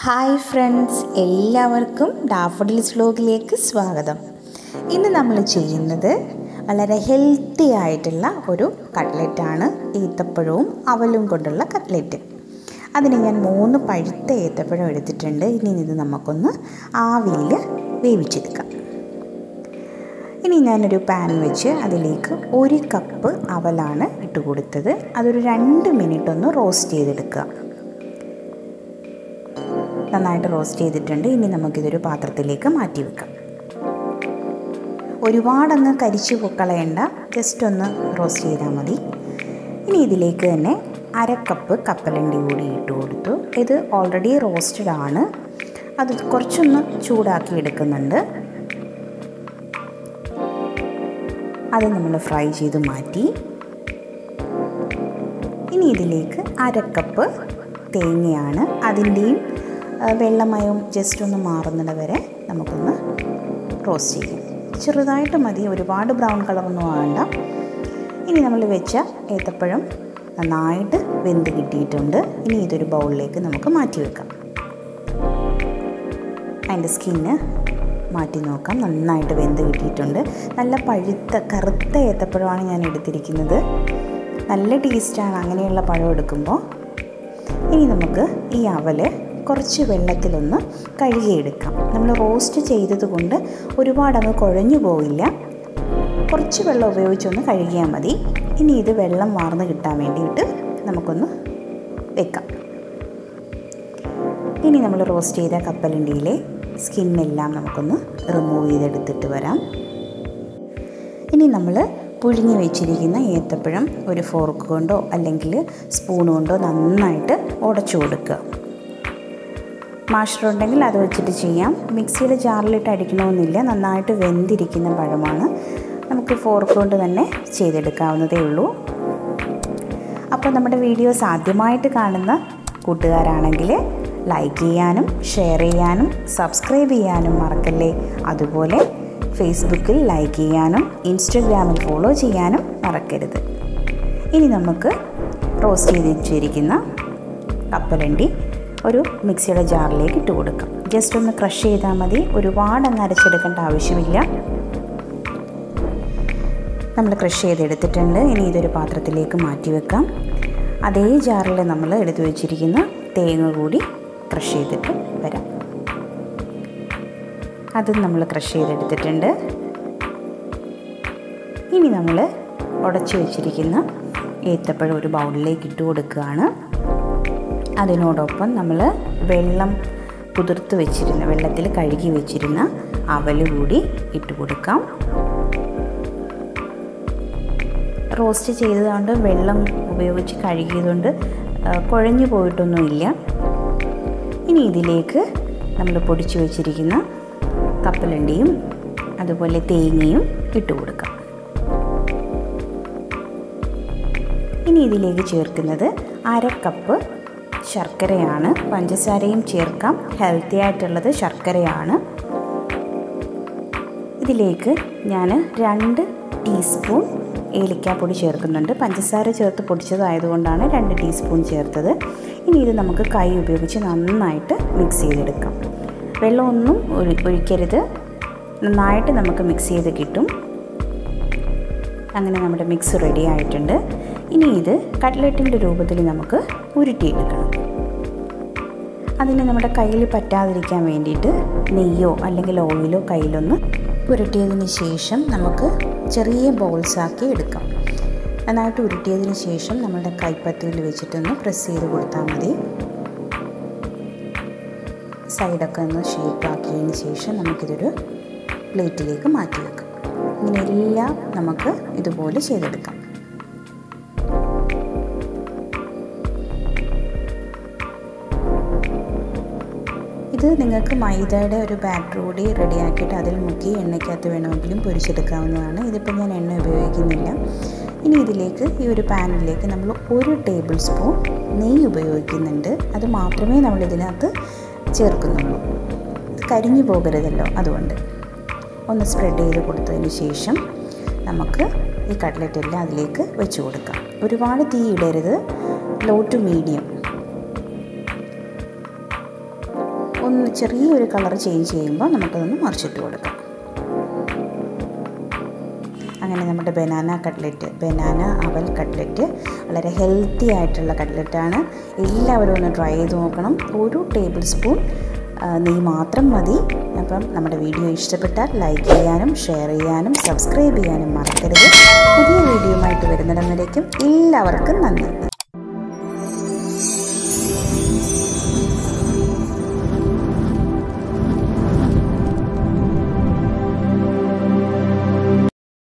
hi friends എല്ലാവർക്കും daffodils വ്ലോഗിലേക്ക് സ്വാഗതം ഇന്ന് നമ്മൾ ചെയ്യുന്നത് വളരെ ഹെൽത്തി ആയിട്ടുള്ള ഒരു കട്ട്ലറ്റാണ് ഏത്തപ്പഴവും അവലും കൊണ്ടുള്ള കട്ട്ലറ്റ് അതിന് ഞാൻ മൂന്ന് പഴുത്ത ഏത്തപ്പഴം എടുത്തിട്ടുണ്ട് ഇനി ഇത് നമുക്കൊന്ന് ആവിയിൽ വേവിച്ചെടുക്കാം ഇനി ഞാനൊരു പാൻ വെച്ച് അതിലേക്ക് ഒരു കപ്പ് അവലാണ് ഇട്ട് കൊടുത്തത് അതൊരു രണ്ട് മിനിറ്റ് ഒന്ന് റോസ്റ്റ് ചെയ്തെടുക്കുക നന്നായിട്ട് റോസ്റ്റ് ചെയ്തിട്ടുണ്ട് ഇനി നമുക്കിതൊരു പാത്രത്തിലേക്ക് മാറ്റി വെക്കാം ഒരുപാടങ്ങ് കരിച്ചു കളയണ്ട ജസ്റ്റ് ഒന്ന് റോസ്റ്റ് ചെയ്താൽ മതി ഇനി ഇതിലേക്ക് തന്നെ അര കപ്പ് കപ്പലണ്ടി കൂടി ഇട്ട് കൊടുത്തു ഇത് ഓൾറെഡി റോസ്റ്റഡ് ആണ് അത് കുറച്ചൊന്ന് ചൂടാക്കി എടുക്കുന്നുണ്ട് അത് നമ്മൾ ഫ്രൈ ചെയ്ത് മാറ്റി ഇനി ഇതിലേക്ക് അര കപ്പ് തേങ്ങയാണ് അതിൻ്റെയും വെള്ളമയവും ജസ്റ്റ് ഒന്ന് മാറുന്നത് വരെ നമുക്കൊന്ന് റോസ്റ്റ് ചെയ്യാം ചെറുതായിട്ട് മതി ഒരുപാട് ബ്രൗൺ കളറൊന്നും വേണ്ട ഇനി നമ്മൾ വെച്ച ഏത്തപ്പഴം നന്നായിട്ട് വെന്ത് കിട്ടിയിട്ടുണ്ട് ഇനി ഇതൊരു ബൗളിലേക്ക് നമുക്ക് മാറ്റി വെക്കാം അതിൻ്റെ സ്കിന്ന് മാറ്റി നോക്കാം നന്നായിട്ട് വെന്ത് കിട്ടിയിട്ടുണ്ട് നല്ല പഴുത്ത കറുത്ത ഏത്തപ്പഴമാണ് ഞാൻ എടുത്തിരിക്കുന്നത് നല്ല ടേസ്റ്റാണ് അങ്ങനെയുള്ള പഴം എടുക്കുമ്പോൾ ഇനി നമുക്ക് ഈ അവല് കുറച്ച് വെള്ളത്തിലൊന്ന് കഴുകിയെടുക്കാം നമ്മൾ റോസ്റ്റ് ചെയ്തത് കൊണ്ട് ഒരുപാട് അങ്ങ് കുഴഞ്ഞു പോവില്ല കുറച്ച് വെള്ളം ഉപയോഗിച്ചൊന്ന് കഴുകിയാൽ മതി ഇനി ഇത് വെള്ളം വാർന്ന് കിട്ടാൻ വേണ്ടിയിട്ട് നമുക്കൊന്ന് വെക്കാം ഇനി നമ്മൾ റോസ്റ്റ് ചെയ്ത കപ്പലണ്ടിയിലെ സ്കിന്നെല്ലാം നമുക്കൊന്ന് റിമൂവ് ചെയ്തെടുത്തിട്ട് വരാം ഇനി നമ്മൾ പുഴുങ്ങി വെച്ചിരിക്കുന്ന ഏത്തപ്പഴം ഒരു ഫോർക്ക് കൊണ്ടോ അല്ലെങ്കിൽ സ്പൂൺ കൊണ്ടോ നന്നായിട്ട് ഉടച്ചു കൊടുക്കുക മാഷർ ഉണ്ടെങ്കിൽ അത് വെച്ചിട്ട് ചെയ്യാം മിക്സിയിൽ ജാറിലിട്ട് അടിക്കണമെന്നില്ല നന്നായിട്ട് വെന്തിരിക്കുന്ന പഴമാണ് നമുക്ക് ഫോർക്ക് കൊണ്ട് തന്നെ ചെയ്തെടുക്കാവുന്നതേ ഉള്ളൂ അപ്പോൾ നമ്മുടെ വീഡിയോസ് ആദ്യമായിട്ട് കാണുന്ന കൂട്ടുകാരാണെങ്കിൽ ലൈക്ക് ചെയ്യാനും ഷെയർ ചെയ്യാനും സബ്സ്ക്രൈബ് ചെയ്യാനും മറക്കല്ലേ അതുപോലെ ഫേസ്ബുക്കിൽ ലൈക്ക് ചെയ്യാനും ഇൻസ്റ്റഗ്രാമിൽ ഫോളോ ചെയ്യാനും മറക്കരുത് ഇനി നമുക്ക് റോസ്റ്റ് ചെയ്ത് വെച്ചിരിക്കുന്ന കപ്പലണ്ടി ഒരു മിക്സിയുടെ ജാറിലേക്ക് ഇട്ട് കൊടുക്കാം ജസ്റ്റ് ഒന്ന് ക്രഷ് ചെയ്താൽ മതി ഒരുപാട് അങ്ങ് അരച്ചെടുക്കേണ്ട ആവശ്യമില്ല നമ്മൾ ക്രഷ് ചെയ്തെടുത്തിട്ടുണ്ട് ഇനി ഇതൊരു പാത്രത്തിലേക്ക് മാറ്റി വെക്കാം അതേ ജാറിൽ നമ്മൾ എടുത്തു വെച്ചിരിക്കുന്ന തേങ്ങ കൂടി ക്രഷ് ചെയ്തിട്ട് വരാം അതും നമ്മൾ ക്രഷ് ചെയ്തെടുത്തിട്ടുണ്ട് ഇനി നമ്മൾ ഉടച്ചു വെച്ചിരിക്കുന്ന ഏത്തപ്പഴം ഒരു ബൗളിലേക്ക് ഇട്ട് കൊടുക്കുകയാണ് അതിനോടൊപ്പം നമ്മൾ വെള്ളം കുതിർത്ത് വെച്ചിരുന്ന വെള്ളത്തിൽ കഴുകി വെച്ചിരുന്ന അവൽ കൂടി ഇട്ട് കൊടുക്കാം റോസ്റ്റ് ചെയ്തതുകൊണ്ട് വെള്ളം ഉപയോഗിച്ച് കഴുകിയതുകൊണ്ട് കുഴഞ്ഞു പോയിട്ടൊന്നുമില്ല ഇനി ഇതിലേക്ക് നമ്മൾ പൊടിച്ചു വെച്ചിരിക്കുന്ന കപ്പലണ്ടിയും അതുപോലെ തേങ്ങയും ഇട്ട് കൊടുക്കാം ഇനി ഇതിലേക്ക് ചേർക്കുന്നത് അര കപ്പ് ശർക്കരയാണ് പഞ്ചസാരയും ചേർക്കാം ഹെൽത്തി ആയിട്ടുള്ളത് ശർക്കരയാണ് ഇതിലേക്ക് ഞാൻ രണ്ട് ടീസ്പൂൺ ഏലക്കാപ്പൊടി ചേർക്കുന്നുണ്ട് പഞ്ചസാര ചേർത്ത് പൊടിച്ചതായതുകൊണ്ടാണ് രണ്ട് ടീസ്പൂൺ ചേർത്തത് ഇനി ഇത് നമുക്ക് കൈ ഉപയോഗിച്ച് നന്നായിട്ട് മിക്സ് ചെയ്തെടുക്കാം വെള്ളമൊന്നും ഒഴിക്കരുത് നന്നായിട്ട് നമുക്ക് മിക്സ് ചെയ്ത് കിട്ടും അങ്ങനെ നമ്മുടെ മിക്സ് റെഡി ആയിട്ടുണ്ട് ഇനി ഇത് കട്ട്ലറ്റിൻ്റെ രൂപത്തിൽ നമുക്ക് ഉരുട്ടിയെടുക്കണം അതിന് നമ്മുടെ കയ്യിൽ പറ്റാതിരിക്കാൻ വേണ്ടിയിട്ട് നെയ്യോ അല്ലെങ്കിൽ ഓയിലോ കയ്യിലൊന്ന് ഉരുട്ടിയതിന് ശേഷം നമുക്ക് ചെറിയ ബോൾസാക്കി എടുക്കാം നന്നായിട്ട് ഉരുട്ടിയതിന് ശേഷം നമ്മുടെ കൈപ്പത്തിയിൽ വെച്ചിട്ടൊന്ന് പ്രസ് ചെയ്ത് കൊടുത്താൽ മതി സൈഡൊക്കെ ഒന്ന് ഷേപ്പാക്കിയതിന് ശേഷം നമുക്കിതൊരു പ്ലേറ്റിലേക്ക് മാറ്റി വെക്കാം ഇങ്ങനെ എല്ലാം നമുക്ക് ഇതുപോലെ ചെയ്തെടുക്കാം ഇത് നിങ്ങൾക്ക് മൈദയുടെ ഒരു ബാറ്റർ കൂടി റെഡിയാക്കിയിട്ട് അതിൽ മുക്കി എണ്ണയ്ക്കകത്ത് വേണമെങ്കിലും പൊരിച്ചെടുക്കാവുന്നതാണ് ഇതിപ്പോൾ ഞാൻ എണ്ണ ഉപയോഗിക്കുന്നില്ല ഇനി ഇതിലേക്ക് ഈ ഒരു പാനിലേക്ക് നമ്മൾ ഒരു ടേബിൾ സ്പൂൺ നെയ്യ് ഉപയോഗിക്കുന്നുണ്ട് അത് മാത്രമേ നമ്മൾ ഇതിനകത്ത് ചേർക്കുന്നുള്ളൂ കരിഞ്ഞു പോകരുതല്ലോ അതുകൊണ്ട് ഒന്ന് സ്പ്രെഡ് ചെയ്ത് കൊടുത്തതിന് ശേഷം നമുക്ക് ഈ കട്ട്ലറ്റ് എല്ലാം അതിലേക്ക് വെച്ച് കൊടുക്കാം ഒരുപാട് തീ ഇടരുത് ലോ ടു മീഡിയം ഒന്ന് ചെറിയൊരു കളർ ചേഞ്ച് ചെയ്യുമ്പോൾ നമുക്കതൊന്ന് മറിച്ചിട്ട് കൊടുക്കാം അങ്ങനെ നമ്മുടെ ബനാന കട്ട്ലറ്റ് ബനാന അവൽ കട്ട്ലറ്റ് വളരെ ഹെൽത്തി ആയിട്ടുള്ള കട്ട്ലറ്റാണ് എല്ലാവരും ഒന്ന് ട്രൈ ചെയ്ത് നോക്കണം ഒരു ടേബിൾ സ്പൂൺ നെയ്യ് മാത്രം മതി അപ്പം നമ്മുടെ വീഡിയോ ഇഷ്ടപ്പെട്ടാൽ ലൈക്ക് ചെയ്യാനും ഷെയർ ചെയ്യാനും സബ്സ്ക്രൈബ് ചെയ്യാനും മറക്കരുത് പുതിയ വീഡിയോയുമായിട്ട് വരുന്നിടം വരേക്കും എല്ലാവർക്കും നന്ദി